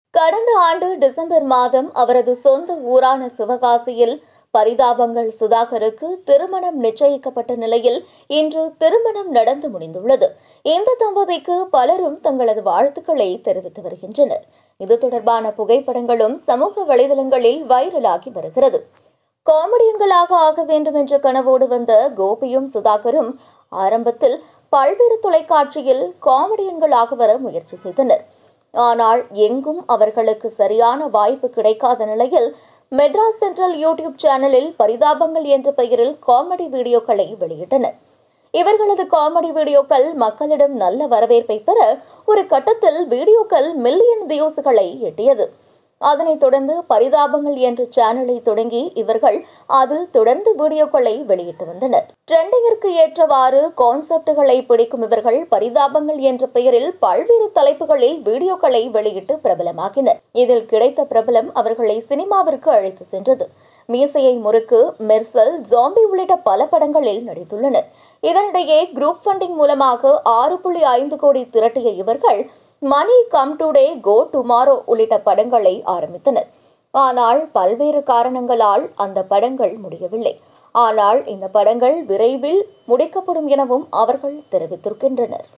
கடந்த ஆண்டு டிசம்பர் மாதம் அவரது சொந்த ஊரான சிவகாசியில் பரிதாபங்கள் சுதாகருக்கு திருமணம் நிச்சயிக்கப்பட்ட நிலையில் இன்று திருமணம் நடந்து முடிந்துள்ளது இந்த தம்பதிக்கு பலரும் தங்களது வாழ்த்துக்களை தெரிவித்து வருகின்றனர் இது தொடர்பான புகைப்படங்களும் சமூக வலைதளங்களில் வைரலாகி வருகிறது காமெடியன்களாக ஆக வேண்டும் என்ற கனவோடு வந்த கோபியும் சுதாகரும் ஆரம்பத்தில் பல்வேறு தொலைக்காட்சியில் காமெடியன்களாக வர முயற்சி செய்தனர் ஆனால் எங்கும் அவர்களுக்கு சரியான வாய்ப்பு கிடைக்காத நிலையில் மெட்ராஸ் சென்ட்ரல் யூடியூப் சேனலில் பரிதாபங்கள் என்ற பெயரில் காமெடி வீடியோக்களை வெளியிட்டனர் இவர்களது காமெடி வீடியோக்கள் மக்களிடம் நல்ல வரவேற்பை பெற ஒரு கட்டத்தில் வீடியோக்கள் மில்லியன் வியூஸ்களை எட்டியது அதனைத் தொடர்ந்து பரிதாபங்கள் என்ற சேனலை தொடங்கி இவர்கள் அதில் தொடர்ந்து வீடியோக்களை வெளியிட்டு வந்தனர் ட்ரெண்டிங்கிற்கு ஏற்றவாறு கான்செப்டுகளை பிடிக்கும் இவர்கள் பரிதாபங்கள் என்ற பெயரில் பல்வேறு தலைப்புகளில் வீடியோக்களை வெளியிட்டு பிரபலமாக்கினர் இதில் கிடைத்த பிரபலம் அவர்களை சினிமாவிற்கு அழைத்து சென்றது மீசையை முறுக்கு மெர்சல் ஜாம்பி உள்ளிட்ட பல படங்களில் நடித்துள்ளனர் இதனிடையே குரூப் ஃபண்டிங் மூலமாக ஆறு புள்ளி ஐந்து கோடி திரட்டிய இவர்கள் money come today go tomorrow உள்ளிட்ட படங்களை ஆரம்பித்தனர் ஆனால் பல்வேறு காரணங்களால் அந்த படங்கள் முடியவில்லை ஆனால் இந்த படங்கள் விரைவில் முடிக்கப்படும் எனவும் அவர்கள் தெரிவித்திருக்கின்றனர்